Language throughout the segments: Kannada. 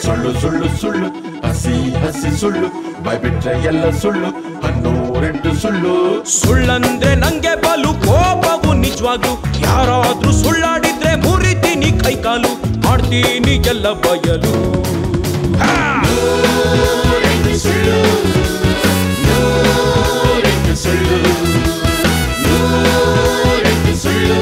ಸುಳ್ಳು ಸುಳ್ಳು ಸುಳ್ಳು ಹಸಿ ಹಸಿ ಸುಳ್ಳು ಬಾಯ್ಬಿಟ್ರೆ ಎಲ್ಲ ಸುಳ್ಳು ಹನ್ನೂರೆಂಟು ಸುಳ್ಳು ಸುಳ್ಳಂದ್ರೆ ನಂಗೆ ಬಲು ಕೋಪವು ನಿಜವಾಗ್ಲು ಯಾರಾದ್ರೂ ಸುಳ್ಳಾಡಿದ್ರೆ ಮುರಿತೀನಿ ಕೈಕಾಲು ಮಾಡ್ತೀನಿ ಎಲ್ಲ ಬಯಲು ಹಾ! ನೂರೆಂಟು ಸುಳ್ಳು ನೂರೆಂಟು ಸುಳ್ಳು ನೂರೆಂಟು ಸುಳ್ಳು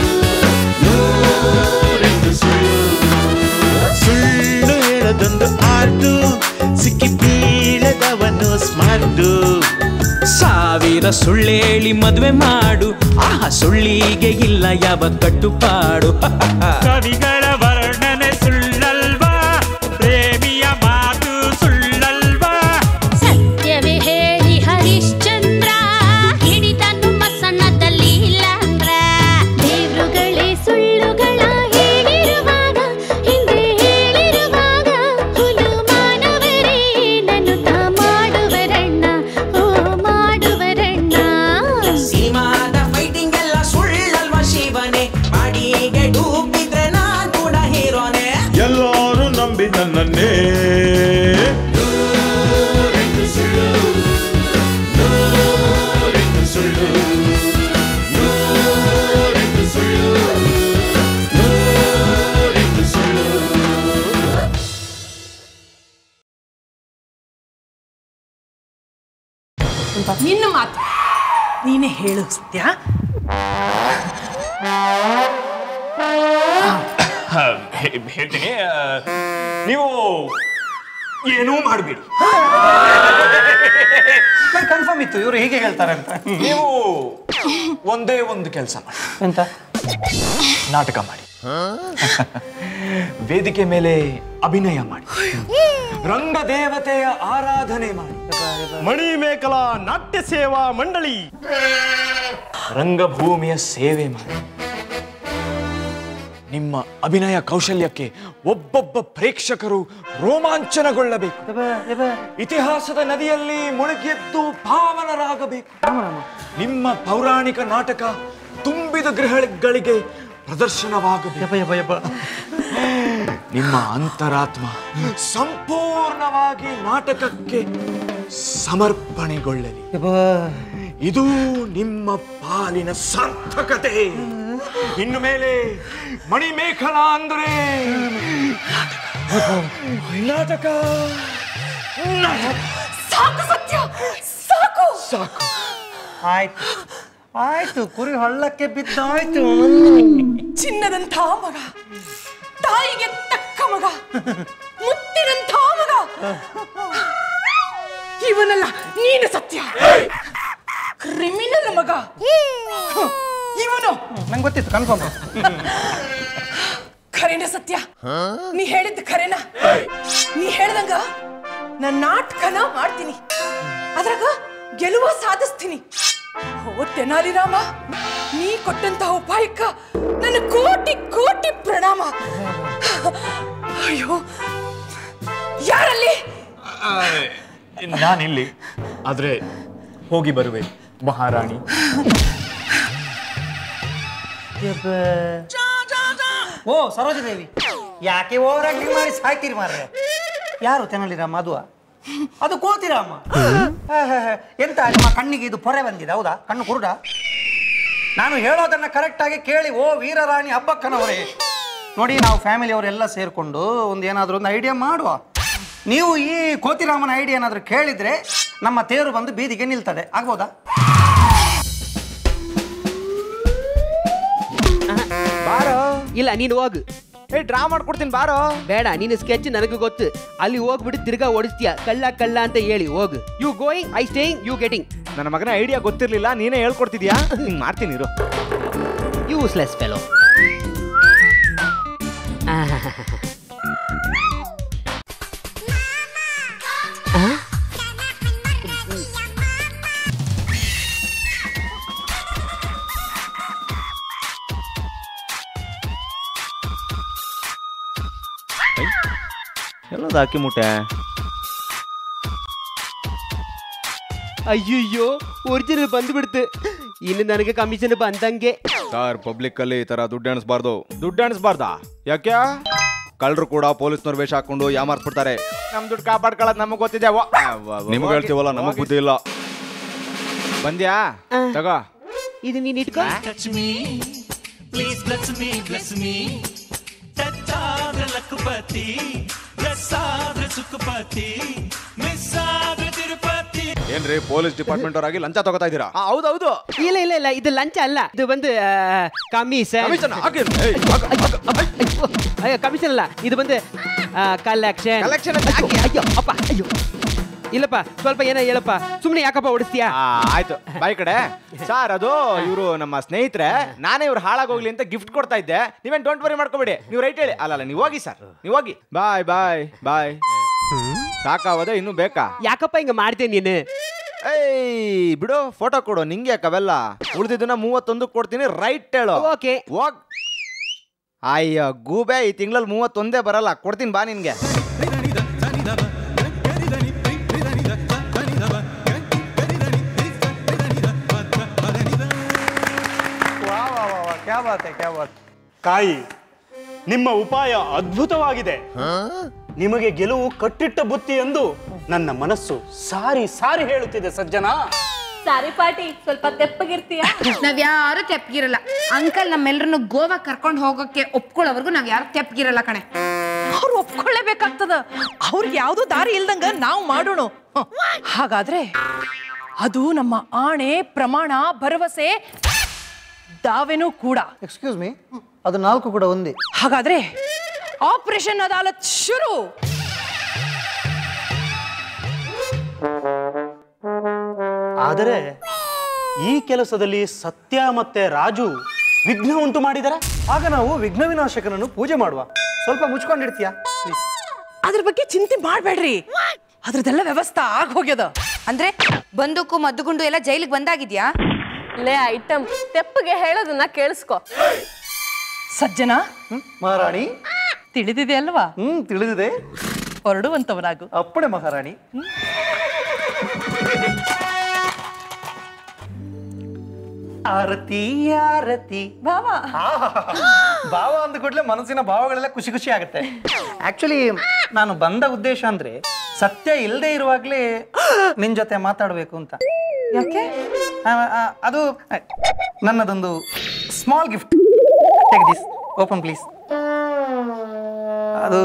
ನೂರೆಂಟು ಸುಳ್ಳು ಸುಳ್ಳು ಹೇಳದೊಂದು ಆರ್ಟು ಸಿಕ್ಕಿ ಬೀಳದವನು ಸ್ಮಾರ್ಟು ಸಾವಿರ ಸುಳ್ಳೇಳಿ ಮದ್ವೆ ಮಾಡು ಆಹ ಸುಳ್ಳಿಗೆ ಇಲ್ಲ ಯಾವ ಕಟ್ಟುಪಾಡು ಕವಿಗಳ ವರ್ಣನೆ ಸುಳ್ಳಲ್ವಾ ಪ್ರೇಮಿಯ ಮಾತು ಸುಳ್ಳಲ್ವಾ ಸತ್ಯವೇ ಹೇಳಿ ಹರಿಶ್ಚಂದ್ರ ಹಿಡಿದನು ಮಸಣದಲ್ಲಿ ಇಲ್ಲಂದ್ರ ದೇವ್ರುಗಳೇ ಸುಳ್ಳುಗಳ ಹೇಳಿರುವಾಗ ಹಿಂದೆ ಹೇಳಿರುವಾಗ ಹುಲು ಮಾನವರೇ ನನ್ನುತ್ತ ಮಾಡುವರಣ್ಣ ಓ ಮಾಡುವರಣ್ಣ ಸೀಮಾದ ಫೈಟಿಂಗ್ ಎಲ್ಲ ಸುಳ್ಳಲ್ವ ಶಿವನೇ ಮಾಡಿಗೆ ಡೂಬಿದ್ರೆ ನಾನ್ ಕೂಡ ಹೀರೋನೆ ಎಲ್ಲರೂ ನಂಬಿ ನನ್ನನ್ನೇ ನೂರೆಂಟು ಸುಳ್ಳು ನೂರೆಂಟು ಸುಳ್ಳು ನೂರೆಂಟು ಸುಳ್ಳು ನೂರೆಂಟು ಸುಳ್ಳು ನಿನ್ನ ಮಾತು ನೀನೇ ಹೇಳು ಸತ್ಯ ಹೇಳ್ತೀನಿ ಆ, ನೀವು ಏನೂ ಮಾಡಬೇಡಿ ಕನ್ಫರ್ಮ್ ಇತ್ತು ಇವರು ಹೀಗೆ ಹೇಳ್ತಾರೆ ಅಂತ ನೀವು ಒಂದೇ ಒಂದು ಕೆಲಸ ಮಾಡಿ ಎಂತ ನಾಟಕ ಮಾಡಿ ವೇದಿಕೆ ಮೇಲೆ ಅಭಿನಯ ಮಾಡಿ ರಂಗ ದೇವತೆಯ ಆರಾಧನೆ ಮಾಡಿ ಮಣಿಮೇಕಲಾ ನಾಟ್ಯ ಸೇವಾ ಮಂಡಳಿ ರಂಗಭೂಮಿಯ ಸೇವೆ ಮಾಡಿ ನಿಮ್ಮ ಅಭಿನಯ ಕೌಶಲ್ಯಕ್ಕೆ ಒಬ್ಬೊಬ್ಬ ಪ್ರೇಕ್ಷಕರು ರೋಮಾಂಚನಗೊಳ್ಳಬೇಕು ಇತಿಹಾಸದ ನದಿಯಲ್ಲಿ ಮುಳುಗೆದ್ದು ಪಾವನರಾಗಬೇಕು ನಿಮ್ಮ ಪೌರಾಣಿಕ ನಾಟಕ ತುಂಬಿದ ಗೃಹಗಳಿಗೆ ಪ್ರದರ್ಶನವಾಗಬೇಕು ನಿಮ್ಮ ಅಂತರಾತ್ಮ ಸಂಪೂರ್ಣವಾಗಿ ನಾಟಕಕ್ಕೆ ಸಮರ್ಪಣೆಗೊಳ್ಳಲಿ ಇದು ನಿಮ್ಮ ಪಾಲಿನ ಸಾರ್ಥಕತೆ ಇನ್ನು ಮೇಲೆ ಮಣಿಮೇಖಲಾ ಅಂದ್ರೆ ನಾಟಕ ನಾಟಕ ಸಾಕು ಸತ್ಯ ಸಾಕು ಸಾಕು ಆಯ್ತು ಆಯ್ತು ಕುರಿ ಹಳ್ಳಕ್ಕೆ ಬಿದ್ದಾಯ್ತು ಚಿನ್ನದಂಥ ಮಗ ತಾಯಿಗೆ ತಕ್ಕ ಮಗ ಮುತ್ತಿನಂಥ ಮಗ ಇವನಲ್ಲ ನೀನು ಸತ್ಯ ಕ್ರಿಮಿನಲ್ ಮಗ ಇವನು ನಂಗೆ ಗೊತ್ತಿತ್ತು ಕನ್ಫರ್ಮ್ ಖರೇನ ಸತ್ಯ ನೀ ಹೇಳಿದ್ದು ಖರೇನ ನೀ ಹೇಳ್ದಂಗ ನಾನು ನಾಟಕನ ಮಾಡ್ತೀನಿ ಅದ್ರಾಗ ಗೆಲುವ ಸಾಧಿಸ್ತೀನಿ ಓ ತೆನಾಲಿ ರಾಮ ನೀ ಕೊಟ್ಟಂತಹ ಉಪಾಯಕ್ಕ ನನ್ನ ಕೋಟಿ ಕೋಟಿ ಪ್ರಣಾಮ ಅಯ್ಯೋ ಯಾರಲ್ಲಿ ನಾನಿಲ್ಲಿ ಆದ್ರೆ ಹೋಗಿ ಬರುವೆ ಮಹಾರಾಣಿ ಓ ಸರೋಜದೇವಿ ಯಾಕೆ ಓವರ್ ಆಕ್ಟಿಂಗ್ ಮಾಡಿ ಸಾಯ್ತೀರಿ ಮಾರ್ರೆ ಯಾರು ತೆನಲಿರಾಮ ಅದು ಅದು ಕೋತಿರಾಮ ಹೇ, ಹೇ, ಹೇ. ಎಂತ ನಿಮ್ಮ ಕಣ್ಣಿಗೆ ಇದು ಪೊರೆ ಬಂದಿದೆ ಹೌದಾ ಕಣ್ಣು ಕುರುಡ ನಾನು ಹೇಳೋದನ್ನ ಕರೆಕ್ಟ್ ಆಗಿ ಕೇಳಿ ಓ ವೀರರಾಣಿ ಹಬ್ಬಕ್ಕನವರೇ ನೋಡಿ ನಾವು ಫ್ಯಾಮಿಲಿಯವರೆಲ್ಲ ಸೇರಿಕೊಂಡು ಒಂದು ಏನಾದರೂ ಒಂದು ಐಡಿಯಾ ಮಾಡುವ ನೀವು ಈ ಕೋತಿರಾಮನ ಐಡಿಯಾ ಏನಾದರೂ ಕೇಳಿದ್ರೆ ನಮ್ಮ ತೇರು ಬಂದು ಬೀದಿಗೆ ನಿಲ್ತದೆ ಆಗ್ಬೋದಾ ಬಾರೋ ಇಲ್ಲ ನೀನು ಹೋಗು ಏ ಡ್ರಾ ಮಾಡ್ಕೊಡ್ತೀನಿ ಬಾರೋ ಬೇಡ ನೀನು ಸ್ಕೆಚ್ ನನಗೆ ಗೊತ್ತು ಅಲ್ಲಿ ಹೋಗ್ಬಿಟ್ಟು ತಿರ್ಗಾ ಓಡಿಸ್ತೀಯ ಕಳ್ಳ ಕಳ್ಳ ಅಂತ ಹೇಳಿ ಹೋಗು you going I staying you getting ನನ್ನ ಮಗನ ಐಡಿಯಾ ಗೊತ್ತಿರಲಿಲ್ಲ ನೀನೇ ಹೇಳ್ಕೊಡ್ತಿದ್ಯಾ ಹಿಂಗೆ ಮಾಡ್ತೀನಿ ಇರು ಯೂಸ್ಲೆಸ್ ಫೆಲೋ ಎಲ್ಲದ ಅಕ್ಕಿ ಮುಟ್ಟೆ ಅಯ್ಯಯ್ಯೋ ಒರಿಜಿನಲ್ ಬಂದ್ಬಿಡ್ತು ಇನ್ನು ನನಗೆ ಕಮಿಷನ್ ಬಂದಂಗೆ ಸರ್ ಪಬ್ಲಿಕ್ ಅಲ್ಲಿ ಈ ತರ ದುಡ್ಡು ಎಣಿಸ್ಬಾರ್ದು ದುಡ್ಡು ಎಣಿಸ್ಬಾರ್ದಾ ಯಾಕೆ ಕಳ್ಳರು ಕೂಡ ಪೊಲೀಸ್ನವ್ರ ವೇಷ ಹಾಕೊಂಡು ಯಾಮಾರ್ಸ್ಬಿಡ್ತಾರೆ ನಮ್ ದುಡ್ಡು ಕಾಪಾಡ್ಕೊಳ್ಳೋದು ನಮಗ್ ಗೊತ್ತಿದೆ ವಾ. ಆ, ವಾ, ವಾ, ನಿಮ್ಗೆ ಹೋಗಿ, ಹೇಳ್ತೀವಲ್ಲ ನಮಗ್ ಹೋಗಿ. ಬುದ್ಧಿ ಇಲ್ಲ ಬಂದ್ಯಾ ತಗೋ ಇದು ನೀನ್ ಇಟ್ಕೋ touch me, please bless me, bless me. Touch ಆದ್ರೆ ಲಕ್ಕುಪತಿ, bless ಆದ್ರೆ ಸುಖಪತಿ, miss ಆದ್ರೆ ತಿರುಪತಿ. ಏನ್ರಿ ಪೊಲೀಸ್ ಡಿಪಾರ್ಟ್ಮೆಂಟ್ ಅವರಾಗಿ ಲಂಚ ತಗೋತಾ ಇದ್ದೀರಾ ಆ, ಹೌದೌದು ಇಲ್ಲ ಇಲ್ಲ ಇಲ್ಲ ಇದು ಲಂಚ ಅಲ್ಲ ಇದು ಬಂದು ಕಮಿಷನ್ ಕಮಿಷನ್ ಹಾಕಿ ಏಯ್, ಹಾಕು, ಹಾಕು. ಅಯ್ಯೋ ಕಮಿಷನ್ ಅಲ್ಲ ಇದು ಬಂದು ಕಲೆಕ್ಷನ್ Collection ಅಂತ ಹಾಕಿ. ಅಯ್ಯೋ ಅಪ್ಪ ಅಯ್ಯೋ ಇಲ್ಲಪ್ಪ ಸ್ವಲ್ಪ ಏನೋ ಹೇಳಪ್ಪ ಸುಮ್ಮನೆ ಯಾಕಪ್ಪ ಓಡಿಸ್ತೀಯಾ ಆ, ಆಯ್ತು ಬಾಯ್ ಕಡೆ ಸರ್ ಅದು ಇವರು ನಮ್ಮ ಸ್ನೇಹಿತರೆ ನಾನೇ ಇವ್ರು ಹಾಳಾಗೋಗ್ಲಿ ಅಂತ ಗಿಫ್ಟ್ ಕೊಡ್ತಾ ಇದ್ದೆ ನೀವೇನ್ ಡೋಂಟ್ ವರಿ ಮಾಡ್ಕೋಬೇಡಿ ನೀವು ರೈಟ್ ಹೇಳಿ ಅಲ್ಲ ಅಲ್ಲ ನೀವು ಹೋಗಿ ಸರ್ ನೀವು ಹೋಗಿ ಬಾಯ್ ಬಾಯ್ ಬಾಯ್ ಸಾಕಾವದೆ ಇನ್ನೂ ಬೇಕಾ ಯಾಕಪ್ಪ ಹಿಂಗ ಮಾಡ್ತೇನೆ ನೀನು ಏಯ್ ಬಿಡು ಫೋಟೋ ಕೊಡು ನಿಂಗೆ ಯಾಕೆ ಅವೆಲ್ಲ ಉಳಿದಿದ್ದನ್ನ ಮೂವತ್ತೊಂದು ಕೊಡ್ತೀನಿ ರೈಟ್ ಹೇಳು ಓಕೆ ಹೋಗ್ ಅಯ್ಯೋ ಗೂಬೆ ಈ ತಿಂಗಳಲ್ಲಿ ಮೂವತ್ತೊಂದೇ ಬರಲ್ಲ ಕೊಡ್ತೀನಿ ಬಾ ನಿನ್ಗೆ ವಾ ವಾ ವಾ ವಾ ಕ್ಯಾ ಬಾತ್ ಹೈ, ಕ್ಯಾ ಬಾತ್ ಕಾಯಿ ನಿಮ್ಮ ಉಪಾಯ ಅದ್ಭುತವಾಗಿದೆ ನಿಮಗೆ ಗೆಲುವು ಕಟ್ಟಿಟ್ಟ ಬುತ್ತಿ ಎಂದು ನನ್ನ ಮನಸ್ಸು ಸಾರಿ ಸಾರಿ ಹೇಳುತ್ತಿದೆ ಸಜ್ಜನ ಸಾರಿ ಪಾಟಿ ಸ್ವಲ್ಪ ತೆಪ್ಪಗಿರ್ತೀಯ ನಾವ್ ಯಾರು ತೆಪ್ಪಗಿರಲ್ಲ ಅಂಕಲ್ ನಮ್ಮೆಲ್ರನ್ನು ಗೋವಾ ಕರ್ಕೊಂಡು ಹೋಗೋಕೆ ಒಪ್ಕೊಳ್ಳೋವರೆಗೂ ನಾವ್ ಯಾರು ತೆಪ್ಪಗಿರಲ್ಲ ಕಣೆ ಅವ್ರು ಒಪ್ಕೊಳ್ಳೇಬೇಕಾಗ್ತದ ಅವ್ರಿಗೆ ಯಾವ್ದು ದಾರಿ ಇಲ್ದಂಗ ನಾವು ಮಾಡೋಣ ಹ. ಹಾಗಾದ್ರೆ ಅದು ನಮ್ಮ ಆಣೆ ಪ್ರಮಾಣ ಭರವಸೆ ದಾವೆನೂ ಕೂಡ ಎಕ್ಸ್ಕ್ಯೂಸ್ ಮೀ ಅದು ನಾಲ್ಕು ಕೂಡ ಒಂದೇ ಹಾಗಾದ್ರೆ ಆಪರೇಷನ್ ಅದಾಲತ್ ಶುರು ಆದರೆ ಈ ಕೆಲಸದಲ್ಲಿ ಸತ್ಯ ಮತ್ತೆ ರಾಜು ವಿಘ್ನ ಉಂಟು ಮಾಡಿದರೆ ಆಗ ನಾವು ವಿಘ್ನ ವಿನಾಶಕನನ್ನು ಪೂಜೆ ಮಾಡುವ ಸ್ವಲ್ಪ ಮುಚ್ಕೊಂಡಿರ್ತೀಯಾ ಪ್ಲೀಸ್ ಅದ್ರ ಬಗ್ಗೆ ಚಿಂತೆ ಮಾಡ್ಬೇಡ್ರಿ ಅದ್ರದ್ದೆಲ್ಲ ವ್ಯವಸ್ಥೆ ಆಗ್ ಹೋಗ್ಯದ ಅಂದ್ರೆ ಬಂದೂಕು ಮದ್ದುಗುಂಡು ಎಲ್ಲ ಜೈಲಿಗೆ ಬಂದಾಗಿದ್ಯಾ ಲೇ ಐಟಮ್ ತೆಪ್ಪಗೆ ಹೇಳೋದನ್ನ ಕೇಳಿಸ್ಕೊ ಸಜ್ಜನ ಮಹಾರಾಣಿ ತಿಳಿದಿದೆ ಅಲ್ವಾ ಹ್ಮ್ ತಿಳಿದಿದೆ ಹೊರಡುವಂತವನಾಗು ಅಪ್ಪಣೆ ಮಹಾರಾಣಿ ಆರತಿ ಆರತಿ ಭಾವ ಭಾವ ಅಂದ ಕೂಡಲೇ ಮನಸ್ಸಿನ ಭಾವಗಳೆಲ್ಲ ಖುಷಿ ಖುಷಿ ಆಗುತ್ತೆ ಆಕ್ಚುಲಿ ನಾನು ಬಂದ ಉದ್ದೇಶ ಅಂದ್ರೆ ಸತ್ಯ ಇಲ್ಲದೆ ಇರುವಾಗ್ಲೇ ನಿನ್ ಜೊತೆ ಮಾತಾಡಬೇಕು ಅಂತ ಯಾಕೆ ಆ, ಆ, ಅದು ಆ, ನನ್ನದೊಂದು small gift take this open please ಅದು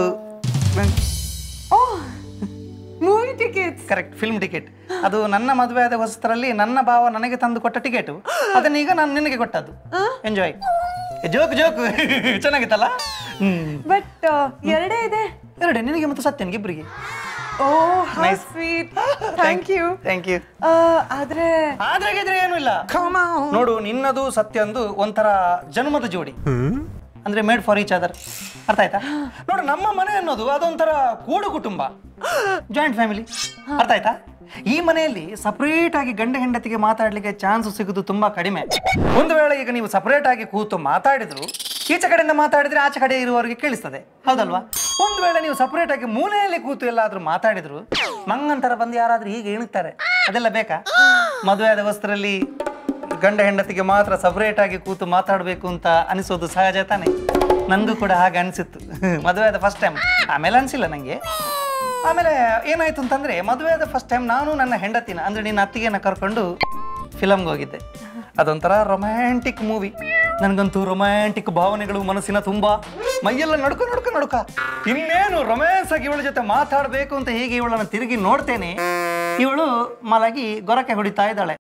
movie tickets correct film ticket ಅದು ನನ್ನ ಮದುವೆ ಆದ ಹೊಸತರಲ್ಲಿ ನನ್ನ ಭಾವ ನನಗೆ ತಂದು ಕೊಟ್ಟ ಟಿಕೆಟ್ ಅದನ್ನೀಗ ನಾನು ನಿನಗೆ ಕೊಟ್ಟದ್ದು ಎಂಜಾಯ್ ಜೋಕ್ ಜೋಕ್ ಚೆನ್ನಾಗಿತ್ತಲ್ಲ ಹ್ಮ್ ಬಟ್ ಎರಡೇ ಇದೆ ಎರಡೇ ನಿನಗೆ ಮತ್ತು ಸತ್ಯನಿಗೆ ಇಬ್ಬರಿಗೆ oh Nice. Sweet thank you thank you ಆದ್ರೆ ಆದ್ರೆ ಗಿದ್ರೆ ಏನೂ ಇಲ್ಲ ನೋಡು ನಿನ್ನದು ಸತ್ಯಂದು ಒಂಥರ ಜನ್ಮದ ಜೋಡಿ ಅಂದ್ರೆ ಮೇಡ್ ಫಾರ್ ಈಚ್ ಅದರ್ ಅರ್ಥ ಆಯ್ತಾ ನೋಡು ನಮ್ಮ ಮನೆ ಅನ್ನೋದು ಅದೊಂಥರ ಕೂಡು ಕುಟುಂಬ ಜಾಯಿಂಟ್ ಫ್ಯಾಮಿಲಿ ಅರ್ಥ ಆಯ್ತಾ ಈ ಮನೆಯಲ್ಲಿ ಸಪರೇಟ್ ಆಗಿ ಗಂಡ ಹೆಂಡತಿಗೆ ಮಾತಾಡ್ಲಿಕ್ಕೆ ಚಾನ್ಸ್ ಸಿಗೋದು ತುಂಬಾ ಕಡಿಮೆ ಒಂದು ವೇಳೆ ಈಗ ನೀವು ಸಪರೇಟ್ ಆಗಿ ಕೂತು ಮಾತಾಡಿದ್ರು ಈಚೆ ಕಡೆಯಿಂದ ಮಾತಾಡಿದ್ರೆ ಆಚೆ ಕಡೆ ಇರುವವರಿಗೆ ಕೇಳಿಸ್ತದೆ ಹೌದಲ್ವಾ ಒಂದು ವೇಳೆ ನೀವು ಸಪರೇಟ್ ಆಗಿ ಮೂಲೆಯಲ್ಲಿ ಕೂತು ಎಲ್ಲಾದ್ರೂ ಮಾತಾಡಿದ್ರು ಮಂಗಂತರ ಬಂದು ಯಾರಾದ್ರೂ ಹೀಗೆ ಇಣುತ್ತಾರೆ ಅದೆಲ್ಲ ಬೇಕಾ ಮದುವೆ ಆದ ವಸ್ತ್ರಲ್ಲಿ ಗಂಡ ಹೆಂಡತಿಗೆ ಮಾತ್ರ ಸಪರೇಟ್ ಆಗಿ ಕೂತು ಮಾತಾಡಬೇಕು ಅಂತ ಅನಿಸೋದು ಸಹಜ ತಾನೆ ನನಗೂ ಕೂಡ ಹಾಗೆ ಅನಿಸಿತ್ತು ಮದುವೆ ಆದ ಫಸ್ಟ್ ಟೈಮ್ ಆಮೇಲೆ ಅನಿಸಿಲ್ಲ ನನಗೆ ಆಮೇಲೆ ಏನಾಯ್ತು ಅಂತಂದ್ರೆ ಮದುವೆ ಆದ ಫಸ್ಟ್ ಟೈಮ್ ನಾನು ನನ್ನ ಹೆಂಡತಿನ ಅಂದ್ರೆ ನಿನ್ನ ಅತ್ತಿಗೆನ ಕರ್ಕೊಂಡು ಫಿಲಮ್ಗೆ ಹೋಗಿದ್ದೆ ಅದೊಂಥರ ರೊಮ್ಯಾಂಟಿಕ್ ಮೂವಿ ನನಗಂತೂ ರೊಮ್ಯಾಂಟಿಕ್ ಭಾವನೆಗಳು ಮನಸ್ಸಿನ ತುಂಬಾ ಮೈಯೆಲ್ಲ ನಡ್ಕ ನಡ್ಕ ನಡ್ಕ ಇನ್ನೇನು ರೊಮ್ಯಾನ್ಸ್ ಆಗಿ ಇವಳ ಜೊತೆ ಮಾತಾಡಬೇಕು ಅಂತ ಹೀಗೆ ಇವಳನ್ನು ತಿರುಗಿ ನೋಡ್ತೇನೆ ಇವಳು ಮಲಗಿ ಗೊರಕೆ ಹೊಡಿತಾ ಇದ್ದಾಳೆ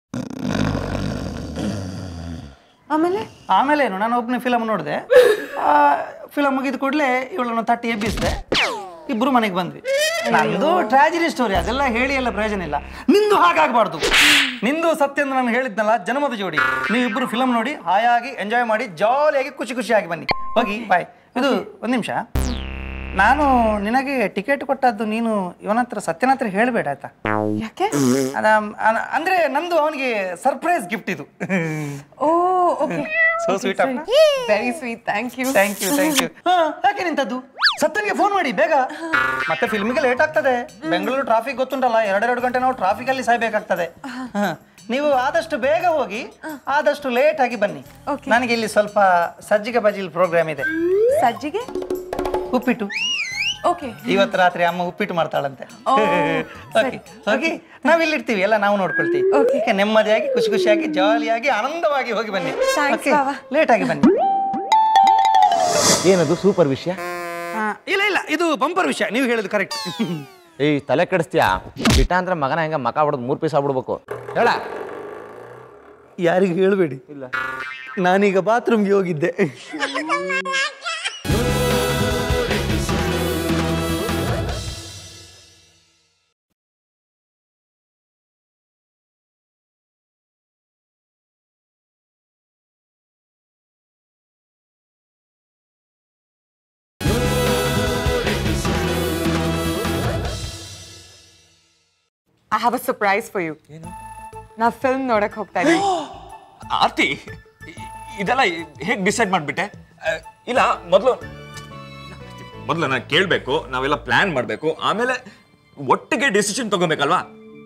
ಆಮೇಲೆ ಆಮೇಲೆ ಏನು ನಾನು ಒಬ್ಬನೇ ಫಿಲಮ್ ನೋಡಿದೆ ಫಿಲಮ್ ಮುಗಿದ ಕೂಡಲೇ ಇವಳನ್ನು ತಟ್ಟಿ ಎಬ್ಬಿಸಿದೆ ಇಬ್ರು ಮನೆಗೆ ಬಂದ್ವಿ ನಂದು ಟ್ರಾಜಿಡಿ ಸ್ಟೋರಿ ಅದೆಲ್ಲ ಹೇಳಿ ಎಲ್ಲ ಪ್ರಯೋಜನ ಇಲ್ಲ ನಿಂದು ಹಾಗಾಗಬಾರ್ದು ನಿಂದು ಸತ್ಯ ಅಂತ ನಾನು ಹೇಳಿದ್ನಲ್ಲ ಜನ್ಮದ ಜೋಡಿ ನೀವಿಬ್ಬರು ಫಿಲಮ್ ನೋಡಿ ಹಾಯಾಗಿ ಎಂಜಾಯ್ ಮಾಡಿ ಜಾಲಿಯಾಗಿ ಖುಷಿ ಖುಷಿಯಾಗಿ ಬನ್ನಿ ಹೋಗಿ ಬಾಯ್ ಇದು ಒಂದು ನಿಮಿಷ ನಾನು ನಿನಗೆ ಟಿಕೆಟ್ ಕೊಟ್ಟದ್ದು ನೀನು ಇವನ ಹತ್ರ ಸತ್ಯನ ಹತ್ರ ಹೇಳಬೇಡ ಆಯ್ತಾ ಯಾಕೆ ಅದ ಅನ- ಅಂದ್ರೆ ನಂದು ಅವನಿಗೆ ಸರ್ಪ್ರೈಸ್ ಗಿಫ್ಟ್ ಇದು oh okay so sweet of very sweet thank you thank you thank you ಯಾಕೆ ನಿಂತದ್ದು ಸತ್ತನಿಗೆ ಫೋನ್ ಮಾಡಿ ಬೇಗ ಮತ್ತೆ ಫಿಲ್ಮಿಗೆ ಲೇಟ್ ಆಗ್ತದೆ ಬೆಂಗಳೂರು ಟ್ರಾಫಿಕ್ ಗೊತ್ತುಂಟಲ್ಲ ಎರಡೆರಡು ಗಂಟೆ ನಾವು ಟ್ರಾಫಿಕ್ ಅಲ್ಲಿ ಸಾಯ್ಬೇಕಾಗ್ತದೆ ಹ. ನೀವು ಆದಷ್ಟು ಬೇಗ ಹೋಗಿ ಆದಷ್ಟು ಲೇಟ್ ಆಗಿ ಬನ್ನಿ ನನಗೆ ಇಲ್ಲಿ ಸ್ವಲ್ಪ ಸಜ್ಜಿಗೆ ಬಜಿಲ್ ಪ್ರೋಗ್ರಾಮ್ ಇದೆ ಸಜ್ಜಿಗೆ ಉಪ್ಪಿಟ್ಟು ಓಕೆ ಇವತ್ತು ರಾತ್ರಿ ಅಮ್ಮ ಉಪ್ಪಿಟ್ಟು ಮಾಡ್ತಾಳಂತೆ ಓ, ಓಕೆ ಓಕೆ ನಾವ್ ಇಲ್ಲಿರ್ತೀವಿ ಎಲ್ಲ ನಾವು ನೋಡ್ಕೊಳ್ತೀವಿ ಓಕೆ ನೆಮ್ಮದಿಯಾಗಿ ಖುಷಿ ಖುಷಿಯಾಗಿ ಜಾಲಿಯಾಗಿ ಆನಂದವಾಗಿ ಹೋಗಿ ಬನ್ನಿ Thanks, ಬಾವ. ಲೇಟ್ ಆಗಿ ಬನ್ನಿ ಏನದು ಸೂಪರ್ ವಿಷಯ ಆ, ಇಲ್ಲ ಇಲ್ಲ ಇದು ಬಂಪರ್ ವಿಷಯ ನೀವು ಹೇಳಿದ್ದು ಕರೆಕ್ಟ್ ಏಯ್ ತಲೆ ಕೆಡಿಸ್ತೀಯಾ ಬಿಟ್ಟ ಅಂದ್ರೆ ಮಗನ ಹೆಂಗ ಮಕ ಹೊಡೆದು ಮೂರ್ ಪೀಸ್ ಆಗ್ಬಿಡ್ಬೇಕು ಹೇಳ ಯಾರಿಗೂ ಹೇಳಬೇಡಿ ಇಲ್ಲ ನಾನೀಗ ಬಾತ್ರೂಮ್ಗೆ ಹೋಗಿದ್ದೆ I have a surprise for you ನಾ ಫಿಲ್ಮ್ ನೋಡಕ್ ಹೋಗ್ತಾ ಇದ್ದೀನಿ ಆರ್ತಿ ಇ- ಇದೆಲ್ಲ ಹೇಗೆ ಡಿಸೈಡ್ ಮಾಡಿಬಿಟ್ಟೆ ಇಲ್ಲ ಮೊದಲು ಮೊದಲು ನಾನು ಕೇಳಬೇಕು ನಾವೆಲ್ಲ ಪ್ಲಾನ್ ಮಾಡಬೇಕು ಆಮೇಲೆ ಒಟ್ಟಿಗೆ ಡಿಸಿಷನ್ ತಗೋಬೇಕಲ್ವಾ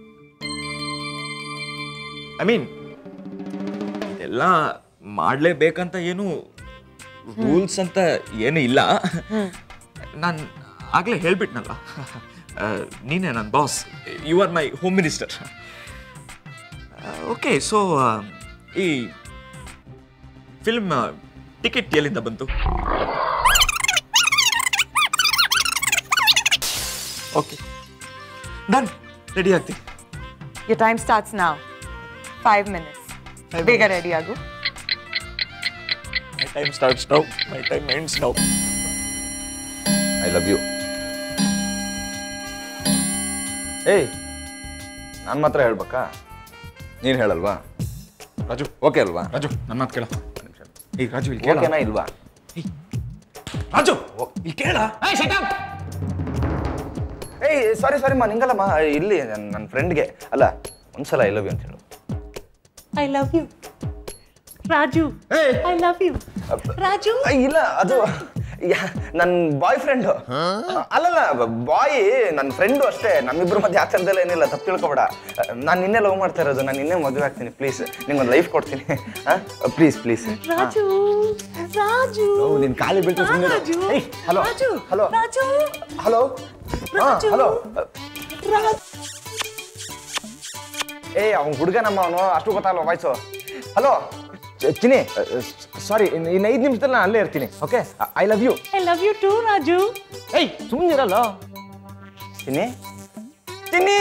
ಐ ಮೀನ್ ಇದೆಲ್ಲ ಮಾಡಲೇಬೇಕಂತ ಏನು ರೂಲ್ಸ್ ಅಂತ ಏನು ಇಲ್ಲ ನಾನು ಆಗಲೇ ಹೇಳ್ಬಿಟ್ನಲ್ಲ ಆ, ನೀನೇ ನನ್ನ boss you are my home minister okay so ಈ ಫಿಲ್ಮ್ ಟಿಕೆಟ್ ಎಲ್ಲಿಂದ ಬಂತು ಓಕೆ ಡನ್ ರೆಡಿ ಆಗ್ತೀನಿ your time starts now five minutes ಬೇಗ ರೆಡಿ ಆಗು my time starts now my time ends now I love you ಏಯ್ ನಾನು ಮಾತ್ರ ಹೇಳ್ಬೇಕಾ ನೀನು ಹೇಳಲ್ವಾ ರಾಜು ಓಕೆ ಅಲ್ವಾ ರಾಜು ನನ್ನ ಮಾತು ಕೇಳ ಏಯ್ ರಾಜು ಇಲ್ಲಿ ಕೇಳ ಓಕೆನಾ ಇಲ್ವಾ ರಾಜು ಇಲ್ಲಿ ಕೇಳ ಏಯ್ ಸಾರಿ ಸಾರಿ ಮಾ ನಿಂಗಲ್ಲಮ್ಮ ಇಲ್ಲಿ ನನ್ನ ಫ್ರೆಂಡ್ಗೆ ಅಲ್ಲ ಒಂದ್ಸಲ ಐ ಲವ್ ಯು ಅಂತ ಹೇಳು I love you Raju I love you Raju ಇಲ್ಲ ಅದು ನನ್ನ ಬಾಯ್ ಫ್ರೆಂಡು ಅಲ್ಲಲ್ಲ ಬಾಯ್ ನನ್ನ ಫ್ರೆಂಡು ಅಷ್ಟೇ ನಮ್ಮಿಬ್ರ ಮಧ್ಯೆ ಆ ಥರದ್ದೆಲ್ಲ ಏನಿಲ್ಲ ತಪ್ಪು ತಿಳ್ಕೊಬೇಡ ನಾನು ನಿನ್ನೆ ಲವ್ ಮಾಡ್ತಾ ಇರೋದು ನಾನು ನಿನ್ನೆ ಮದುವೆ ಆಗ್ತೀನಿ ಪ್ಲೀಸ್ ನಿಂಗೊಂದು ಲೈಫ್ ಕೊಡ್ತೀನಿ ಪ್ಲೀಸ್ ಪ್ಲೀಸ್ ರಾಜು ರಾಜು ನಿನ್ ಕಾಲಿ ಬೀಳ್ತು ಸುಮ್ಮನೆ Raju hello Raju hello Raju hello Raju hello Raju ಏ ಅವ್ನು ಹುಡುಗ ನಮ್ಮ ಅವನು ಅಷ್ಟು ಗೊತ್ತಾಗಲ್ಲ ವಾಯ್ಸು ಹಲೋ ಚಿನಿ ಸಾರಿ ಇನ್ನು ಐದು ನಿಮಿಷದಲ್ಲಿ ನಾನು ಅಲ್ಲೇ ಇರ್ತೀನಿ okay I love you I love you too Raju ಏಯ್ ಸುಮ್ಮನಿರಲ್ಲ ಚಿನ್ನಿ ಚಿನ್ನಿ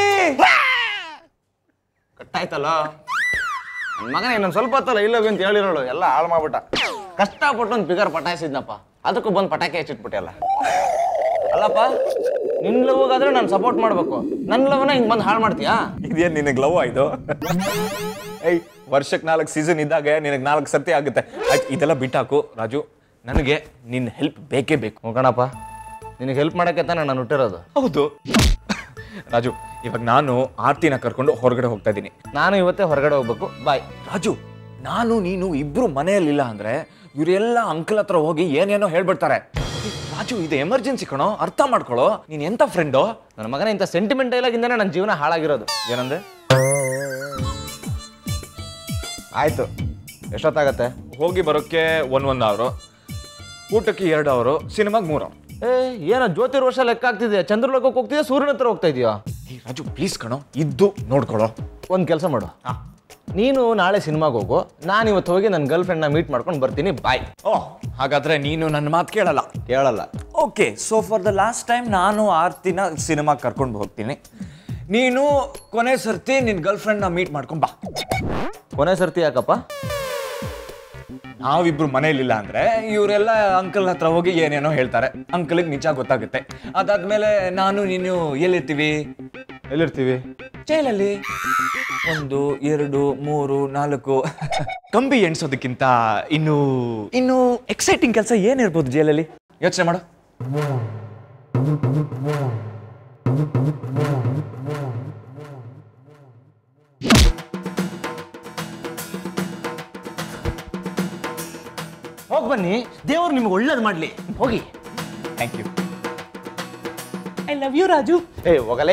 ಕಟ್ಟಾಯ್ತಲ್ಲ ನನ್ನ ಮಗನ ಇನ್ನೊಂದು ಸ್ವಲ್ಪ ಹೊತ್ತಲ್ಲ ಇಲ್ಲ ಅಂತ ಹೇಳಿರೋಳು ಎಲ್ಲ ಹಾಳು ಮಾಡ್ಬಿಟ್ಟ ಕಷ್ಟಪಟ್ಟು ಒಂದು ಪಿಗರ್ ಪಟಾಯಿಸಿದ್ನಪ್ಪ ಅದಕ್ಕೂ ಬಂದು ಪಟಾಕಿ ಹಚ್ಚಿಟ್ಬಿಟ್ಟೆ ಅಲ್ಲ ಅಲ್ಲಪ್ಪ ನಿನ್ ಲವ್ಗಾದ್ರೆ ನಾನು ಸಪೋರ್ಟ್ ಮಾಡ್ಬೇಕು ನನ್ನ ಲವ್ನ ಹಿಂಗೆ ಬಂದು ಹಾಳು ಮಾಡ್ತೀಯಾ ಇದೇನು ನಿನಗೆ ಲವ್ ಆಯ್ತು ಏಯ್ ವರ್ಷಕ್ಕೆ ನಾಲ್ಕು ಸೀಸನ್ ಇದ್ದಾಗ ನಿನಗೆ ನಾಲ್ಕು ಸರ್ತಿ ಆಗುತ್ತೆ ಆಯ್ತು ಇದೆಲ್ಲ ಬಿಟ್ಟಾಕು ರಾಜು ನನಗೆ ನಿನ್ನ ಹೆಲ್ಪ್ ಬೇಕೇ ಬೇಕು ಹೋಗೋಣಪ್ಪ ನಿನಗೆ ಹೆಲ್ಪ್ ಮಾಡೋಕ್ಕೆ ತಾನೇ ನಾನು ಹುಟ್ಟಿರೋದು ಹೌದು ರಾಜು ಇವಾಗ ನಾನು ಆರ್ತಿನ ಕರ್ಕೊಂಡು ಹೊರಗಡೆ ಹೋಗ್ತಾ ಇದ್ದೀನಿ ನಾನು ಇವತ್ತೇ ಹೊರಗಡೆ ಹೋಗ್ಬೇಕು ಬಾಯ್ ರಾಜು ನಾನು ನೀನು ಇಬ್ರು ಮನೆಯಲ್ಲಿಲ್ಲ ಅಂದ್ರೆ ಇವರೆಲ್ಲ ಅಂಕಲ್ ಹತ್ರ ಹೋಗಿ ಏನೇನೋ ಹೇಳ್ಬಿಡ್ತಾರೆ ರಾಜು ಇದು ಎಮರ್ಜೆನ್ಸಿ ಕಣೋ ಅರ್ಥ ಮಾಡ್ಕೊಳ್ಳೋ ನೀನ್ ಎಂತ ಫ್ರೆಂಡು ನನ್ನ ಮಗನ ಇಂಥ ಸೆಂಟಿಮೆಂಟ್ ಡೈಲಾಗಿಂದಾನೆ ನನ್ನ ಜೀವನ ಹಾಳಾಗಿರೋದು ಏನಂದೆ ಆಯ್ತು ಎಷ್ಟೊತ್ತಾಗತ್ತೆ ಹೋಗಿ ಬರೋಕ್ಕೆ ಒನ್ ಒನ್ ಅವರು ಊಟಕ್ಕೆ ಎರಡು ಅವರು ಸಿನಿಮಾಗೆ ಮೂರು ಅವರು ಏ ಏನೋ ಜ್ಯೋತಿರ್ವರ್ಷ ಲೆಕ್ಕ ಆಗ್ತಿದೆ ಚಂದ್ರಲೋಕಕ್ಕೆ ಹೋಗ್ತಿದ್ಯಾ ಸೂರ್ಯನ ಹತ್ರ ಹೋಗ್ತಾ ಇದೆಯಾ ರಾಜು ಪ್ಲೀಸ್ ಕಣೋ ಇದ್ದು ನೋಡ್ಕೊಳ್ಳೋ ಒಂದು ಕೆಲಸ ಮಾಡು ನೀನು ನಾಳೆ ಸಿನಿಮಾಗೆ ಹೋಗು ನಾನು ಇವತ್ತು ಹೋಗಿ ನನ್ನ ಗರ್ಲ್ ಫ್ರೆಂಡ್ನ ಮೀಟ್ ಮಾಡ್ಕೊಂಡು ಬರ್ತೀನಿ ಬಾಯ್ ಓ ಹಾಗಾದ್ರೆ ನೀನು ನನ್ನ ಮಾತು ಕೇಳಲ್ಲ ಕೇಳಲ್ಲ okay so for the last time ನಾನು ಆರ್ತಿನ ಸಿನಿಮಾಗೆ ಕರ್ಕೊಂಡು ಹೋಗ್ತೀನಿ ನೀನು ಕೊನೆ ಸರ್ತಿ ನಿನ್ನ ಗರ್ಲ್ ಫ್ರೆಂಡ್ನ ಮೀಟ್ ಮಾಡ್ಕೊಂಡ್ ಬಾ ಕೊನೆ ಸರ್ತಿ ಯಾಕಪ್ಪ ನಾವಿಬ್ರು ಮನೇಲಿಲ್ಲ ಅಂದ್ರೆ ಇವರೆಲ್ಲ ಅಂಕಲ್ ಹತ್ರ ಹೋಗಿ ಏನೇನೋ ಹೇಳ್ತಾರೆ ಅಂಕಲ್ಗೆ ನಿಜ ಗೊತ್ತಾಗುತ್ತೆ ಅದಾದ್ಮೇಲೆ ನಾನು ನೀನು ಎಲ್ಲಿರ್ತೀವಿ ಎಲ್ಲಿರ್ತೀವಿ ಜೈಲಲ್ಲಿ ಒಂದು ಎರಡು ಮೂರು ನಾಲ್ಕು ಕಂಬಿ ಎಣ್ಸೋದಕ್ಕಿಂತ ಇನ್ನು ಇನ್ನು ಎಕ್ಸೈಟಿಂಗ್ ಕೆಲಸ ಏನಿರ್ಬೋದು ಜೈಲಲ್ಲಿ ಯೋಚನೆ ಮಾಡು ಹೋಗಿ ಬನ್ನಿ ದೇವ್ರು ನಿಮ್ಗೆ ಒಳ್ಳೇದು ಮಾಡಲಿ ಹೋಗಿ thank you I love you Raju ಏ ಹೋಗಲೇ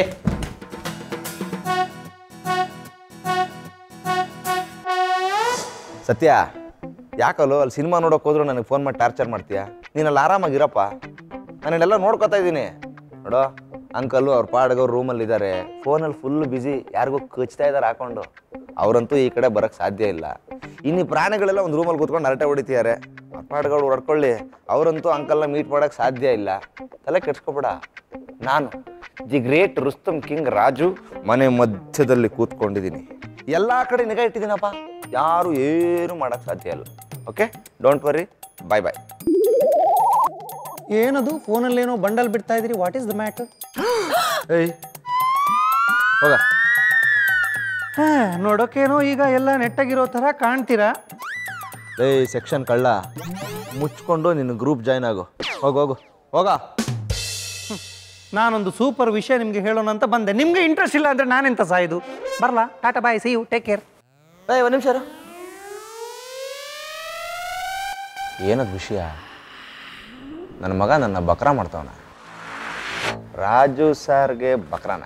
ಸತ್ಯ ಯಾಕಲ್ಲೋ ಅಲ್ಲಿ ಸಿನಿಮಾ ನೋಡೋಕೆ ಹೋದ್ರು ನನಗೆ ಫೋನ್ ಮಾಡಿ ಟಾರ್ಚರ್ ಮಾಡ್ತೀಯಾ ನೀನು ಅಲ್ಲಿ ಆರಾಮಾಗಿರಪ್ಪ ನಾನೆಲ್ಲ ನೋಡ್ಕೊತಾ ಇದ್ದೀನಿ ನೋಡೋ ಅಂಕಲ್ಲು ಅವ್ರ ಪಾಡ್ಗೆ ಅವ್ರ ರೂಮಲ್ಲಿ ಇದ್ದಾರೆ ಫೋನಲ್ಲಿ ಫುಲ್ ಬ್ಯುಸಿ ಯಾರಿಗೋ ಕಚ್ತಾ ಇದ್ದಾರೆ ಹಾಕೊಂಡು ಅವರಂತೂ ಈ ಕಡೆ ಬರಕ್ಕೆ ಸಾಧ್ಯ ಇಲ್ಲ ಇನ್ನು ಈ ಪ್ರಾಣಿಗಳೆಲ್ಲ ಒಂದು ರೂಮಲ್ಲಿ ಕೂತ್ಕೊಂಡು ಹರಟೆ ಹೊಡಿತಿದ್ದಾರೆ ಅವ್ರ ಪಾಡ್ಗಳು ಹೊಡ್ಕೊಳ್ಳಿ ಅವರಂತೂ ಅಂಕಲ್ನ ಮೀಟ್ ಮಾಡೋಕ್ಕೆ ಸಾಧ್ಯ ಇಲ್ಲ ತಲೆ ಕೆಡ್ಸ್ಕೊಬೇಡ ನಾನು the great Rustam king Raju ಮನೆ ಮಧ್ಯದಲ್ಲಿ ಕೂತ್ಕೊಂಡಿದ್ದೀನಿ ಎಲ್ಲ ಕಡೆ ನಿಗಾ ಇಟ್ಟಿದ್ದೀನಪ್ಪ ಯಾರು ಏನು ಮಾಡೋಕ್ಕೆ ಸಾಧ್ಯ ಇಲ್ಲ okay don't worry bye bye ಏನದು ಫೋನಲ್ಲಿ ಏನೋ ಬಂಡಲ್ ಬಿಡ್ತಾ ಇದ್ರಿ ವಾಟ್ ಇಸ್ ದ ಮ್ಯಾಟರ್ ಏಯ್ ಹೋಗ ಹಾ ನೋಡೋಕೇನೋ ಈಗ ಎಲ್ಲ ನೆಟ್ಟಾಗಿರೋ ಥರ ಕಾಣ್ತೀರಾ ಏಯ್ ಸೆಕ್ಷನ್ ಕಳ್ಳ ಮುಚ್ಕೊಂಡು ನಿನ್ನ ಗ್ರೂಪ್ ಜಾಯ್ನ್ ಆಗು ಹೋಗು ಹೋಗು ಹೋಗ ನಾನೊಂದು ಸೂಪರ್ ವಿಷಯ ನಿಮಗೆ ಹೇಳೋಣ ಅಂತ ಬಂದೆ ನಿಮ್ಗೆ ಇಂಟ್ರೆಸ್ಟ್ ಇಲ್ಲ ಅಂದ್ರೆ ನಾನೆಂತ ಸಾಯ್ದು ಬರಲಾ tata bye see you take care ಏಯ್ ಒಂದು ನಿಮಿಷ ಏನದು ವಿಷಯ ನನ್ನ ಮಗ ನನ್ನ ಬಕ್ರಾ ಮಾಡ್ತಾವನ ರಾಜು ಸರ್ಗೆ ಬಕ್ರಾನ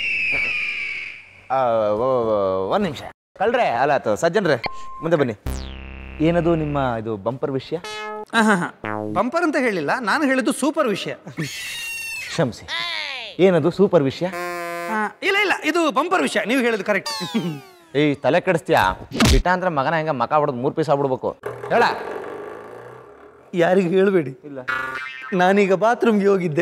ಒಂದು ನಿಮಿಷ ಕಳ್ರೆ ಅಲ್ಲ ಆತು ಸಜ್ಜನ್ರೆ ಮುಂದೆ ಬನ್ನಿ ಏನದು ನಿಮ್ಮ ಇದು ಬಂಪರ್ ವಿಷಯ ಬಂಪರ್ ಅಂತ ಹೇಳಿಲ್ಲ ನಾನು ಹೇಳಿದ್ದು ಸೂಪರ್ ವಿಷಯ ಕ್ಷಮಿಸಿ ಏನದು ಸೂಪರ್ ವಿಷಯ ಆ, ಇಲ್ಲ ಇಲ್ಲ ಇದು ಬಂಪರ್ ವಿಷಯ ನೀವು ಹೇಳಿದ್ದು ಕರೆಕ್ಟ್ ಏಯ್ ತಲೆ ಕೆಡಿಸ್ತೀಯಾ ಬಿಟ್ಟ ಅಂದ್ರೆ ಮಗನ ಹೆಂಗ ಮಕ ಹೊಡೆದು ಮೂರು ಪೀಸ್ ಆಗ್ಬಿಡ್ಬೇಕು ಹೇಳ ಯಾರಿಗೂ ಹೇಳಬೇಡಿ ಇಲ್ಲ ನಾನೀಗ ಬಾತ್ರೂಮ್ಗೆ ಹೋಗಿದ್ದೆ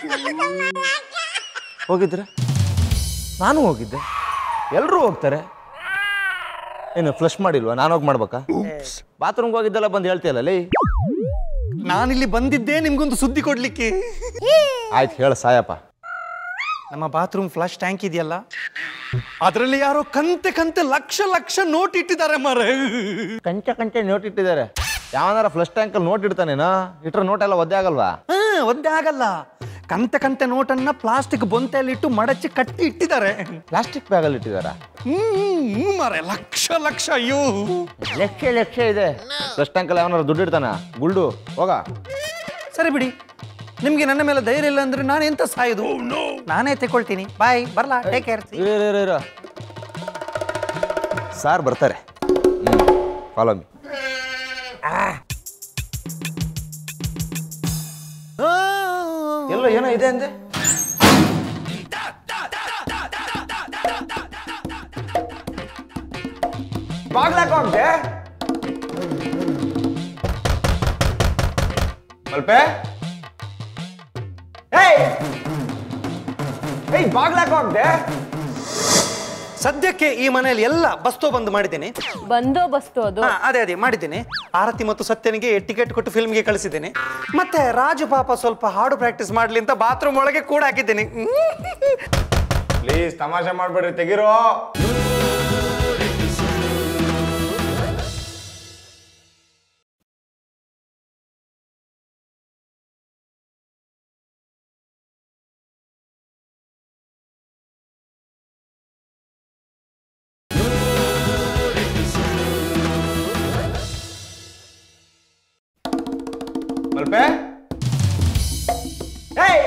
ಹೋಗಿದ್ರೆ ನಾನು ಹೋಗಿದ್ದೆ ಎಲ್ಲರೂ ಹೋಗ್ತಾರೆ ಏನು ಫ್ಲಶ್ ಮಾಡಿಲ್ವಾ ನಾನು ಹೋಗಿ ಮಾಡ್ಬೇಕಾ ಬಾತ್ರೂಮ್ಗೆ ಹೋಗಿದ್ದೆಲ್ಲ ಬಂದು ಹೇಳ್ತೀಯಲ್ಲ ಲೇ ನಾನಿಲ್ಲಿ ಬಂದಿದ್ದೆ ನಿಮ್ಗೊಂದು ಸುದ್ದಿ ಕೊಡ್ಲಿಕ್ಕೆ ಆಯ್ತು ಹೇಳ ಸಾಯಪ್ಪ ನಮ್ಮ ಬಾತ್ರೂಮ್ ಫ್ಲಶ್ ಟ್ಯಾಂಕ್ ಇದೆಯಲ್ಲ ಅದರಲ್ಲಿ ಯಾರೋ ಕಂತೆ ಕಂತೆ ಲಕ್ಷ ಲಕ್ಷ ನೋಟ್ ಇಟ್ಟಿದ್ದಾರೆ ಮರ ಕಂಚ ಕಂಚ ನೋಟ್ ಇಟ್ಟಿದ್ದಾರೆ ಯಾವನಾರ ಫ್ಲಶ್ ಟ್ಯಾಂಕಲ್ಲಿ ನೋಟ್ ಇಡ್ತಾನೇನೋ ಇಟ್ರೆ ನೋಟ್ ಎಲ್ಲ ಒದ್ದೆ ಆಗಲ್ವಾ ಹಾ ಒದ್ದೆ ಆಗಲ್ಲ ಕಂತೆ ಕಂತೆ ನೋಟನ್ನ ಪ್ಲಾಸ್ಟಿಕ್ ಬೊಂತೆಯಲ್ಲಿ ಇಟ್ಟು ಮಡಚಿ ಕಟ್ಟಿ ಇಟ್ಟಿದ್ದಾರೆ ಪ್ಲಾಸ್ಟಿಕ್ ಬ್ಯಾಗಲ್ಲಿ ಇಟ್ಟಿದಾರ ಹ್ಮ್ ಮರೆ ಲಕ್ಷ ಲಕ್ಷ ಅಯ್ಯೋ ಲಕ್ಷ ಲಕ್ಷ ಇದೆ ಫ್ಲಶ್ ಟ್ಯಾಂಕಲ್ಲಿ ಯಾವನಾರ ದುಡ್ಡು ಇಡ್ತಾನ ಗುಲ್ಡು ಹೋಗ ಸರಿ ಬಿಡಿ ನಿಮ್ಗೆ ನನ್ನ ಮೇಲೆ ಧೈರ್ಯ ಇಲ್ಲ ಅಂದ್ರೆ ನಾನು ಎಂತ ಸಾಯುದು ನಾನೇ ತಗೊಳ್ತೀನಿ ಬಾಯ್ ಬರ್ಲಾ ಟೇಕ್ ಕೇರ್ ಸಾರ್ ಬರ್ತಾರೆ ಫಾಲೋ ಮಿ ಎಲ್ಲೋ ಏನೋ ಇದೆ ಅಂದೆ ಬಾಗ್ಲಾಕೋಂಡೆ ಮಲ್ಪೆ ಏಯ್ ಏಯ್ ಬಾಗ್ಲಾಕೋಂಡೆ ಸದ್ಯಕ್ಕೆ ಈ ಮನೆಯಲ್ಲಿ ಎಲ್ಲ ಬಸ್ತೋಬಂದ್ ಮಾಡಿದ್ದೇನೆ ಬಂದೋಬಸ್ತು ಅದು ಹಾ, ಅದೇ ಅದೇ ಮಾಡಿದ್ದೇನೆ ಆರತಿ ಮತ್ತು ಸತ್ಯನಿಗೆ ಟಿಕೆಟ್ ಕೊಟ್ಟು ಫಿಲ್ಮ್ಗೆ ಕಳಿಸಿದ್ದೇನೆ ಮತ್ತೆ ರಾಜು ಪಾಪ ಸ್ವಲ್ಪ ಹಾಡು ಪ್ರಾಕ್ಟೀಸ್ ಮಾಡ್ಲಿ ಅಂತ ಬಾತ್ರೂಮ್ ಒಳಗೆ ಕೂಡ ಹಾಕಿದ್ದೇನೆ ಪ್ಲೀಸ್ ತಮಾಷೆ ಮಾಡ್ಬೇಡ್ರಿ ತೆಗಿರೋ ಮಲ್ಪೆ ಏಯ್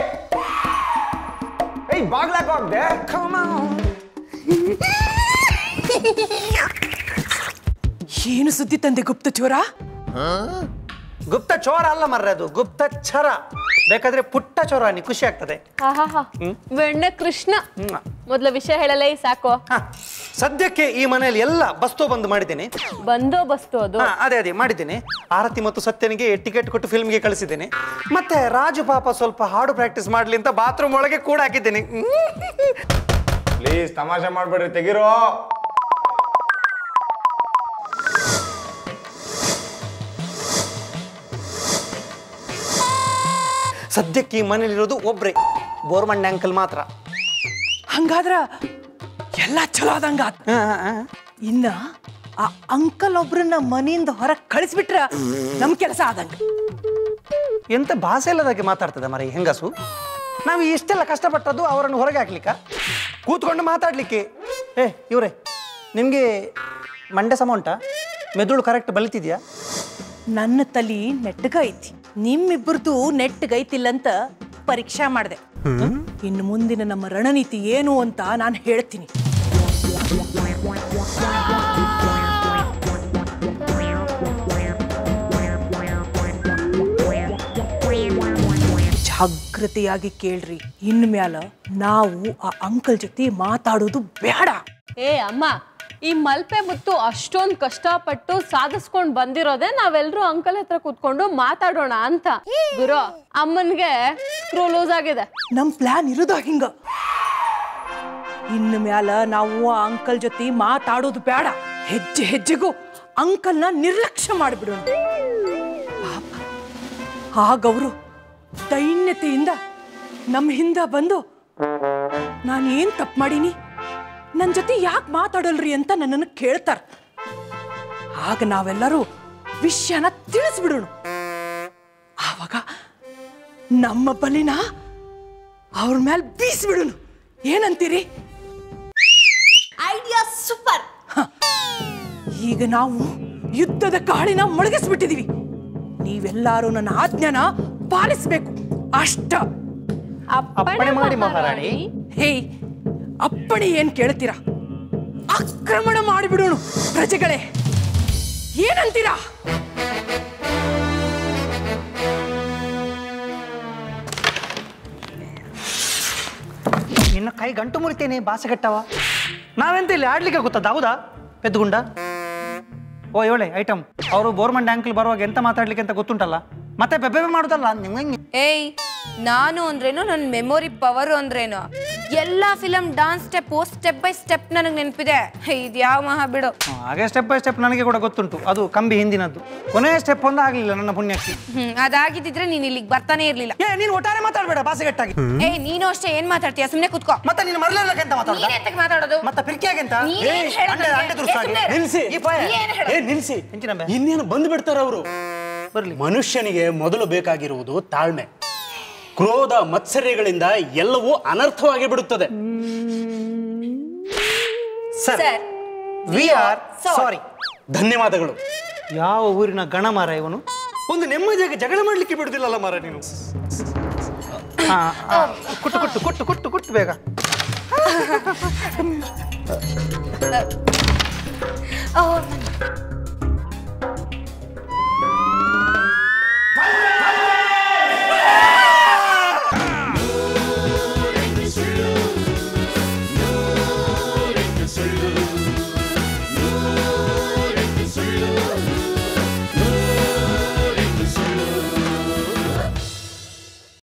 ಏಯ್ ಬಾಗ್ಲಾಕೋಂಡೆ ಏನು ಸುದ್ದಿ ತಂದೆ ಗುಪ್ತಚೋರ ಗುಪ್ತ ಚೋರ ಅಲ್ಲ ಮರ್ರೆ ಅದು ಗುಪ್ತಚರ ಬೇಕಾದ್ರೆ ಪುಟ್ಟ ಚೋರ ನೀ ಖುಷಿ ಆಗ್ತದೆ ಆಹಾಹಾ ಬೆಣ್ಣೆ ಕೃಷ್ಣ ಮೊದ್ಲ ವಿಷಯ ಹೇಳಲೇ ಸಾಕು ಸದ್ಯಕ್ಕೆ ಈ ಮನೆಯಲ್ಲಿ ಎಲ್ಲ ಬಸ್ತೋಬಂದ್ ಮಾಡಿದ್ದೇನೆ ಬಂದೋಬಸ್ತು ಅದು ಹಾ, ಅದೇ ಅದೇ ಮಾಡಿದ್ದೇನೆ ಆರತಿ ಮತ್ತು ಸತ್ಯನಿಗೆ ಟಿಕೆಟ್ ಕೊಟ್ಟು ಫಿಲ್ಮ್ಗೆ ಕಳಿಸಿದ್ದೇನೆ ಮತ್ತೆ ರಾಜು ಪಾಪ ಸ್ವಲ್ಪ ಹಾಡು ಪ್ರಾಕ್ಟೀಸ್ ಮಾಡ್ಲಿ ಅಂತ ಬಾತ್ರೂಮ್ ಒಳಗೆ ಕೂಡ ಹಾಕಿದ್ದೇನೆ ಪ್ಲೀಸ್ ತಮಾಷೆ ಮಾಡ್ಬೇಡ್ರಿ ತೆಗಿರೋ ಸದ್ಯಕ್ಕೆ ಈ ಮನೇಲಿರೋದು ಒಬ್ರೆ ಬೋರ್ಮಂಡ್ ಅಂಕಲ್ ಮಾತ್ರ ಹಂಗಾದ್ರ ಎಲ್ಲ ಚಲೋ ಆದಂಗ ಇನ್ನ ಆ ಅಂಕಲ್ ಒಬ್ರನ್ನ ಮನೆಯಿಂದ ಹೊರಗೆ ಕಳಿಸ್ಬಿಟ್ರ ನಮ್ ಕೆಲಸ ಆದಂಗ ಎಂತ ಭಾಷೆ ಇಲ್ಲದಾಗೆ ಮಾತಾಡ್ತದೆ ಮರಿ ಹೆಂಗಸು ನಾವು ಇಷ್ಟೆಲ್ಲ ಕಷ್ಟಪಟ್ಟದ್ದು ಅವರನ್ನು ಹೊರಗೆ ಹಾಕ್ಲಿಕ್ಕ ಕೂತ್ಕೊಂಡು ಮಾತಾಡ್ಲಿಕ್ಕೆ ಏ ಇವ್ರೆ ನಿಮಗೆ ಮಂಡ್ಯ ಸಮ ಉಂಟಾ ಮೆದುಳು ಕರೆಕ್ಟ್ ಬಲಿತಿದ್ಯಾ ನನ್ನ ತಲಿ ನೆಟ್ಟಗ ಐತಿ ನಿಮ್ಮಿಬ್ಬರದು ನೆಟ್ಟಗೈತಿಲ್ಲ ಅಂತ ಪರೀಕ್ಷಾ ಮಾಡಿದೆ ಇನ್ನು ಮುಂದಿನ ನಮ್ಮ ರಣನೀತಿ ಏನು ಅಂತ ನಾನು ಹೇಳ್ತೀನಿ ಜಾಗೃತಿಯಾಗಿ ಕೇಳ್ರಿ ಇನ್ಮ್ಯಾಲ ನಾವು ಆ ಅಂಕಲ್ ಜೊತೆ ಮಾತಾಡೋದು ಬೇಡ ಏ ಅಮ್ಮ ಈ ಮಲ್ಪೆ ಮುತ್ತು ಅಷ್ಟೊಂದು ಕಷ್ಟಪಟ್ಟು ಸಾಧಿಸ್ಕೊಂಡ್ ಬಂದಿರೋದೇ ನಾವೆಲ್ಲರೂ ಅಂಕಲ್ ಹತ್ರ ಕೂತ್ಕೊಂಡು ಮಾತಾಡೋಣ ಅಂತ ಗುರು ಅಮ್ಮನ್ಗೆ ಸ್ಕ್ರೂ ಲೂಸ್ ಆಗಿದೆ ನಮ್ ಪ್ಲಾನ್ ಇರೋದ ಹಿಂಗ ಇನ್ನು ಮ್ಯಾಲ ನಾವು ಆ ಅಂಕಲ್ ಜೊತೆ ಮಾತಾಡೋದು ಬೇಡ ಹೆಜ್ಜೆ ಹೆಜ್ಜೆಗೂ ಅಂಕಲ್ನ ನಿರ್ಲಕ್ಷ್ಯ ಮಾಡಿಬಿಡೋಣ ಪಾಪ ಆಗವರು ದೈನ್ಯತೆಯಿಂದ ನಮ್ಮ ಹಿಂದ ಬಂದು ನಾನು ಏನ್ ತಪ್ಪು ಮಾಡೀನಿ ನನ್ನ ಜೊತೆ ಯಾಕೆ ಮಾತಾಡಲ್ರಿ ಅಂತ ನನ್ನನ್ನು ಕೇಳ್ತಾರ ಆಗ ನಾವೆಲ್ಲರೂ ವಿಷಯನ ತಿಳಿಸ್ಬಿಡೋಣ ಆವಾಗ ನಮ್ಮ ಬಲಿನ ಅವ್ರ ಮೇಲೆ ಬೀಸ್ಬಿಡೋಣ ಏನಂತೀರಿ ಐಡಿಯಾ ಸೂಪರ್ ಈಗ ನಾವು ಯುದ್ಧದ ಕಾಳಿನ ಮೊಳಗಿಸ್ಬಿಟ್ಟಿದೀವಿ ನೀವೆಲ್ಲರೂ ನನ್ನ ಆಜ್ಞಾನ ಪಾಲಿಸ್ಬೇಕು ಅಷ್ಟ ಅಪ್ಪಣೆ ಮಾಡಿ ಮಹಾರಾಣಿ ಹೇ ಅಪ್ಪಣೆ ಏನ್ ಕೇಳ್ತೀರಾ ಆಕ್ರಮಣ ಮಾಡಿಬಿಡೋಣ ಪ್ರಜೆಗಳೇ ಏನಂತೀರಾ ನಿನ್ನ ಕೈ ಗಂಟು ಮುರಿತೇನೆ ಬಾಸಗಟ್ಟವ ನಾವೆಂತ ಇಲ್ಲಿ ಆಡ್ಲಿಕ್ಕೆ ಗೊತ್ತದ ಹೌದಾ ಪೆದ್ದುಗುಂಡ ಓ ಏಳೆ ಐಟಮ್ ಅವರು ಗೋರ್ಮೆಂಟ್ ಅಂಕಲ್ ಬರುವಾಗ ಎಂತ ಮಾತಾಡ್ಲಿಕ್ಕೆ ಅಂತ ಗೊತ್ತುಂಟಲ್ಲ ಮತ್ತೆ ಬೆಬ್ಬೆ ಮಾಡುದಲ್ಲ ನಿಂಗೆ ಏಯ್ ನಾನು ಅಂದ್ರೇನು ನನ್ನ ಮೆಮೊರಿ ಪವರ್ ಅಂದ್ರೇನು ಎಲ್ಲ film dance step step by step ನನಗೆ ನೆನಪಿದೆ ಇದು ಯಾವ ಮಹಾ ಬಿಡು ಹಾಗೆ ಸ್ಟೆಪ್ ಬೈ ಸ್ಟೆಪ್ ನನಗೆ ಕೂಡ ಗೊತ್ತುಂಟು ಅದು ಕಂಬಿ ಹಿಂದಿನದ್ದು ಕೊನೆಯ ಸ್ಟೆಪ್ ಒಂದು ಆಗಲಿಲ್ಲ ನನ್ನ ಪುಣ್ಯಕ್ಕೆ ಹ್ಮ್ ಅದಾಗಿದ್ದಿದ್ರೆ ನೀನ್ ಇಲ್ಲಿಗೆ ಬರ್ತಾನೆ ಇರ್ಲಿಲ್ಲ ಏ ನೀನು ಒಟ್ಟಾರೆ ಮಾತಾಡ್ಬೇಡ ಬಾಸಗಟ್ಟಾಗಿ ಏಯ್ ನೀನು ಅಷ್ಟೇ ಏನ್ ಮಾತಾಡ್ತೀಯ ಸುಮ್ನೆ ಕುತ್ಕೋ ಮತ್ತೆ ನೀನು ಮರಲಕ್ಕೆ ಅಂತ ಮಾತಾಡ ನೀನ್ ಎಂತಕ್ಕೆ ಮಾತಾಡೋದು ಮತ್ತೆ ಪಿರ್ಕಿಯಾಗೆ ಅಂತ ನೀನೇನ್ ಹೇಳೋದು ಅಂಡೆ- ನಂಗೆ? ಅಂಡೆ ದುರ್ಸಾಗಿ. ಏ, ಸುಮ್ನೆ ಇರು. ನಿಲ್ಸಿ ಈ ಪಾಯ. ನೀ ಏನ್ ಹೇಳೋದು? ಏ ನಿಲ್ಸಿ ಹೆಂಚಿನಂಬೆ? ಇನ್ನೇನು ಬಂದು ಬಿಡ್ತಾರ ಅವರು ಬರ್ಲಿ ಮನುಷ್ಯನಿಗೆ ಮೊದಲು ಬೇಕಾಗಿರುವುದು ತಾಳ್ಮೆ ಕ್ರೋಧ ಮತ್ಸರ್ಯಗಳಿಂದ ಎಲ್ಲವೂ ಅನರ್ಥವಾಗಿ ಬಿಡುತ್ತದೆ ಸರ್ ವಿ ಆರ್ ಸಾರಿ ಧನ್ಯವಾದಗಳು ಯಾವ ಊರಿನ ಗಣ ಮಾರ ಇವನು ಒಂದು ನೆಮ್ಮದಿಯಾಗಿ ಜಗಳ ಮಾಡ್ಲಿಕ್ಕೆ ಬಿಡುದಿಲ್ಲಲ್ಲ ಮಾರ ನೀನು ಆ, ಆ, ಕುಟ್ಟು ಕುಟ್ಟು ಕುಟ್ಟು ಕುಟ್ಟು ಕುಟ್ಟು ಬೇಗ ಓ,